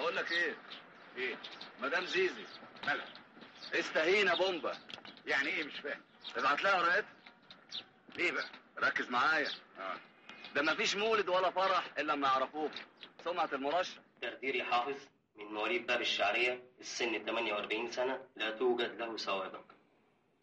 بقول لك ايه ايه مدام زيزي مالها استهينا بومبا يعني ايه مش فاهم ابعت لها ورقتها ليه بقى ركز معايا اه ده مفيش مولد ولا فرح الا لما يعرفوك سمعة المرشح تقديري حافظ من مواليد باب الشعرية السن 48 سنة لا توجد له سوابق